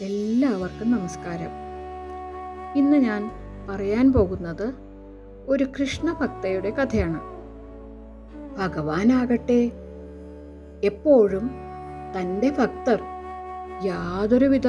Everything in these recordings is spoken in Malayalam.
എല്ലാവർക്കും നമസ്കാരം ഇന്ന് ഞാൻ പറയാൻ പോകുന്നത് ഒരു കൃഷ്ണഭക്തയുടെ കഥയാണ് ഭഗവാനാകട്ടെ എപ്പോഴും തൻ്റെ ഭക്തർ യാതൊരുവിധ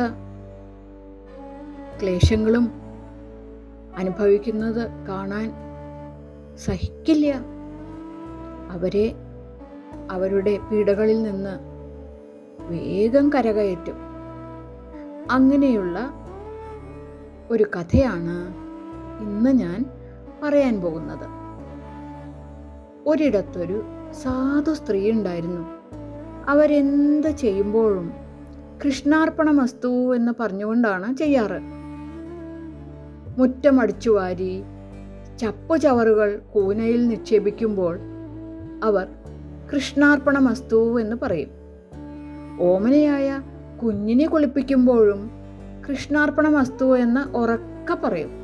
ക്ലേശങ്ങളും അനുഭവിക്കുന്നത് കാണാൻ സഹിക്കില്ല അവരെ അവരുടെ പീഡകളിൽ നിന്ന് വേഗം കരകയറ്റും അങ്ങനെയുള്ള ഒരു കഥയാണ് ഇന്ന് ഞാൻ പറയാൻ പോകുന്നത് ഒരിടത്തൊരു സാധു സ്ത്രീ ഉണ്ടായിരുന്നു അവരെന്ത് ചെയ്യുമ്പോഴും കൃഷ്ണാർപ്പണമസ്തു എന്ന് പറഞ്ഞുകൊണ്ടാണ് ചെയ്യാറ് മുറ്റമടിച്ചു വാരി ചപ്പുചവറുകൾ കൂനയിൽ നിക്ഷേപിക്കുമ്പോൾ അവർ കൃഷ്ണാർപ്പണമസ്തു എന്ന് പറയും ഓമനയായ കുഞ്ഞിനെ കുളിപ്പിക്കുമ്പോഴും കൃഷ്ണാർപ്പണമസ്തു എന്ന് ഉറക്ക പറയും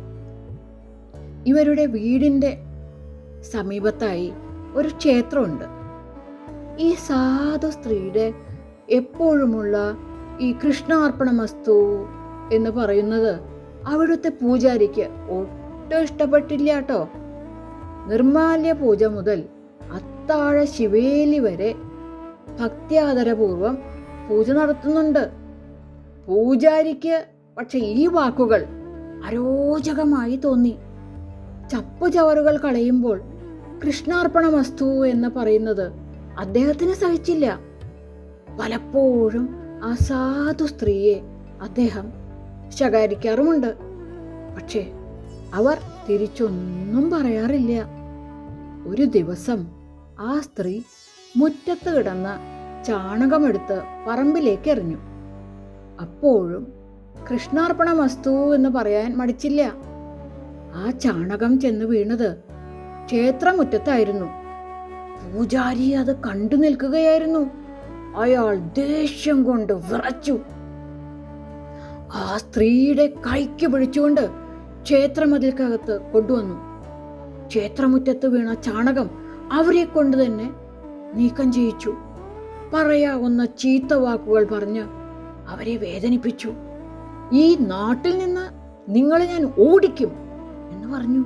ഇവരുടെ വീടിൻ്റെ സമീപത്തായി ഒരു ക്ഷേത്രമുണ്ട് ഈ സാധു സ്ത്രീയുടെ എപ്പോഴുമുള്ള ഈ കൃഷ്ണാർപ്പണമസ്തു എന്ന് പറയുന്നത് അവിടുത്തെ പൂജാരിക്ക് ഒട്ടും ഇഷ്ടപ്പെട്ടില്ല കേട്ടോ നിർമാല്യ പൂജ മുതൽ അത്താഴ ശിവേലി വരെ ഭക്ത്യാദരപൂർവം പൂജ നടത്തുന്നുണ്ട് പൂജാരിക്ക് പക്ഷെ ഈ വാക്കുകൾ അരോചകമായി തോന്നി ചപ്പുചവറുകൾ കളയുമ്പോൾ കൃഷ്ണാർപ്പണമസ്തു എന്ന് പറയുന്നത് അദ്ദേഹത്തിന് സഹിച്ചില്ല പലപ്പോഴും ആ സാധു സ്ത്രീയെ അദ്ദേഹം ശകാരിക്കാറുമുണ്ട് പക്ഷേ അവർ തിരിച്ചൊന്നും പറയാറില്ല ഒരു ദിവസം ആ സ്ത്രീ മുറ്റത്ത് കിടന്ന ചാണകമെടുത്ത് പറമ്പിലേക്ക് എറിഞ്ഞു അപ്പോഴും കൃഷ്ണാർപ്പണമസ്തു എന്ന് പറയാൻ മടിച്ചില്ല ആ ചാണകം ചെന്ന് വീണത് ക്ഷേത്രമുറ്റത്തായിരുന്നു പൂജാരി അത് കണ്ടു നിൽക്കുകയായിരുന്നു അയാൾ ദേഷ്യം കൊണ്ട് വിറച്ചു ആ സ്ത്രീയുടെ കൈക്ക് പിടിച്ചുകൊണ്ട് ക്ഷേത്രമതിൽക്കകത്ത് കൊണ്ടുവന്നു ക്ഷേത്രമുറ്റത്ത് വീണ ചാണകം അവരെ കൊണ്ട് തന്നെ നീക്കം ചെയ്യിച്ചു പറയാവുന്ന ചീത്ത വാക്കുകൾ പറഞ്ഞ് അവരെ വേദനിപ്പിച്ചു ഈ നാട്ടിൽ നിന്ന് നിങ്ങളെ ഞാൻ ഓടിക്കും എന്ന് പറഞ്ഞു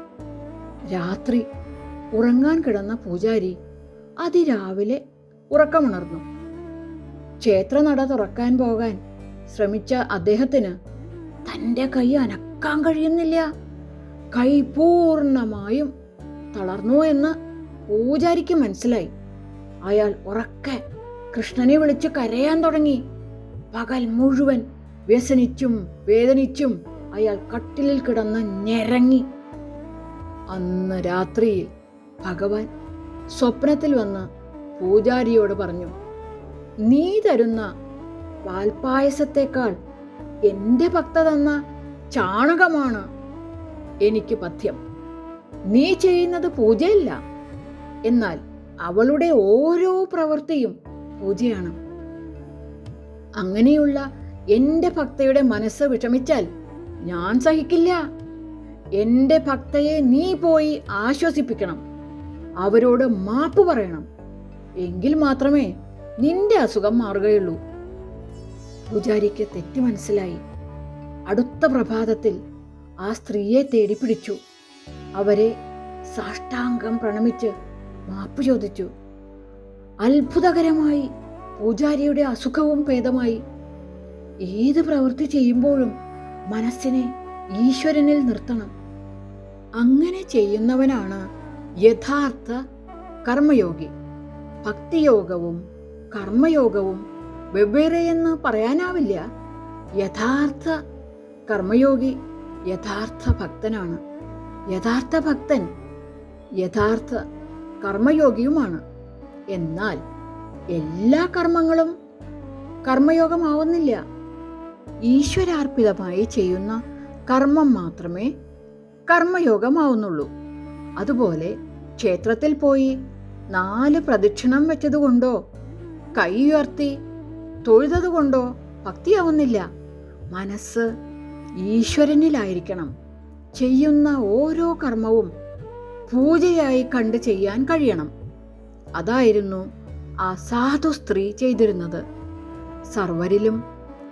രാത്രി ഉറങ്ങാൻ കിടന്ന പൂജാരി അതിരാവിലെ ഉറക്കമുണർന്നു ക്ഷേത്രനട തുറക്കാൻ പോകാൻ ശ്രമിച്ച അദ്ദേഹത്തിന് തൻ്റെ കൈ അനക്കാൻ കഴിയുന്നില്ല കൈ പൂർണ്ണമായും തളർന്നു എന്ന് പൂജാരിക്ക് മനസ്സിലായി അയാൾ ഉറക്കെ കൃഷ്ണനെ വിളിച്ച് കരയാൻ തുടങ്ങി പകൽ മുഴുവൻ വ്യസനിച്ചും വേദനിച്ചും അയാൾ കട്ടിലിൽ കിടന്ന് ഞെരങ്ങി അന്ന് രാത്രിയിൽ ഭഗവാൻ സ്വപ്നത്തിൽ വന്ന് പൂജാരിയോട് പറഞ്ഞു നീ തരുന്ന പാൽപായസത്തേക്കാൾ എൻ്റെ ഭക്ത തന്ന ചാണകമാണ് എനിക്ക് പഥ്യം നീ ചെയ്യുന്നത് പൂജയല്ല എന്നാൽ അവളുടെ ഓരോ പ്രവൃത്തിയും പൂജയാണ് അങ്ങനെയുള്ള എൻ്റെ ഭക്തയുടെ മനസ്സ് വിഷമിച്ചാൽ ഞാൻ സഹിക്കില്ല എൻ്റെ ഭക്തയെ നീ പോയി ആശ്വസിപ്പിക്കണം അവരോട് മാപ്പ് പറയണം എങ്കിൽ മാത്രമേ നിന്റെ അസുഖം മാറുകയുള്ളൂ പൂജാരിക്ക് തെറ്റ് മനസ്സിലായി അടുത്ത പ്രഭാതത്തിൽ ആ സ്ത്രീയെ തേടി പിടിച്ചു അവരെ സാഷ്ടാംഗം പ്രണമിച്ച് മാപ്പ് ചോദിച്ചു അത്ഭുതകരമായി പൂജാരിയുടെ അസുഖവും ഭേദമായി ഏത് പ്രവൃത്തി ചെയ്യുമ്പോഴും മനസ്സിനെ ഈശ്വരനിൽ നിർത്തണം അങ്ങനെ ചെയ്യുന്നവനാണ് യഥാർത്ഥ കർമ്മയോഗി ഭക്തിയോഗവും കർമ്മയോഗവും വെവ്വേറെയെന്ന് പറയാനാവില്ല യഥാർത്ഥ കർമ്മയോഗി യഥാർത്ഥ ഭക്തനാണ് യഥാർത്ഥ ഭക്തൻ യഥാർത്ഥ കർമ്മയോഗിയുമാണ് എന്നാൽ എല്ലാ കർമ്മങ്ങളും കർമ്മയോഗമാവുന്നില്ല ഈശ്വരാർപ്പിതമായി ചെയ്യുന്ന കർമ്മം മാത്രമേ കർമ്മയോഗമാവുന്നുള്ളൂ അതുപോലെ ക്ഷേത്രത്തിൽ പോയി നാല് പ്രദക്ഷിണം വെച്ചതുകൊണ്ടോ കൈ ഉയർത്തി തൊഴുതതുകൊണ്ടോ ഭക്തിയാവുന്നില്ല മനസ്സ് ഈശ്വരനിലായിരിക്കണം ചെയ്യുന്ന ഓരോ കർമ്മവും പൂജയായി കണ്ട് ചെയ്യാൻ കഴിയണം അതായിരുന്നു ആ സാധു സ്ത്രീ ചെയ്തിരുന്നത് സർവരിലും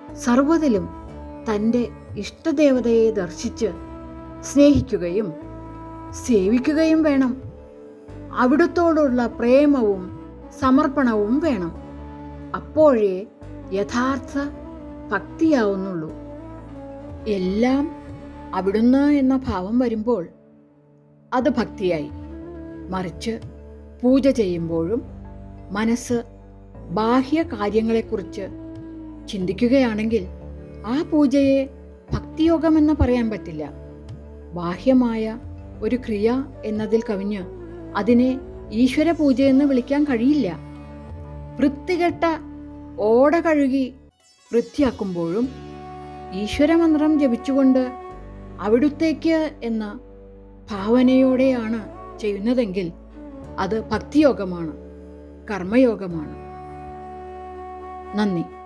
സർവ്വതിലും തൻ്റെ ഇഷ്ടദേവതയെ ദർശിച്ച് സ്നേഹിക്കുകയും സേവിക്കുകയും വേണം അവിടുത്തോടുള്ള പ്രേമവും സമർപ്പണവും വേണം അപ്പോഴേ യഥാർത്ഥ ഭക്തിയാവുന്നുള്ളൂ എല്ലാം അവിടുന്ന് എന്ന ഭാവം വരുമ്പോൾ അത് ഭക്തിയായി മറിച്ച് പൂജ ചെയ്യുമ്പോഴും മനസ്സ് ബാഹ്യ കാര്യങ്ങളെക്കുറിച്ച് ചിന്തിക്കുകയാണെങ്കിൽ ആ പൂജയെ ഭക്തിയോഗമെന്ന് പറയാൻ പറ്റില്ല ബാഹ്യമായ ഒരു ക്രിയ എന്നതിൽ കവിഞ്ഞ് അതിനെ ഈശ്വര പൂജയെന്ന് വിളിക്കാൻ കഴിയില്ല വൃത്തികെട്ട ഓട കഴുകി വൃത്തിയാക്കുമ്പോഴും ഈശ്വരമന്ത്രം ജപിച്ചുകൊണ്ട് അവിടുത്തേക്ക് എന്ന ഭാവനയോടെയാണ് ചെയ്യുന്നതെങ്കിൽ അത് ഭക്തിയോഗമാണ് കർമ്മയോഗമാണ് നന്ദി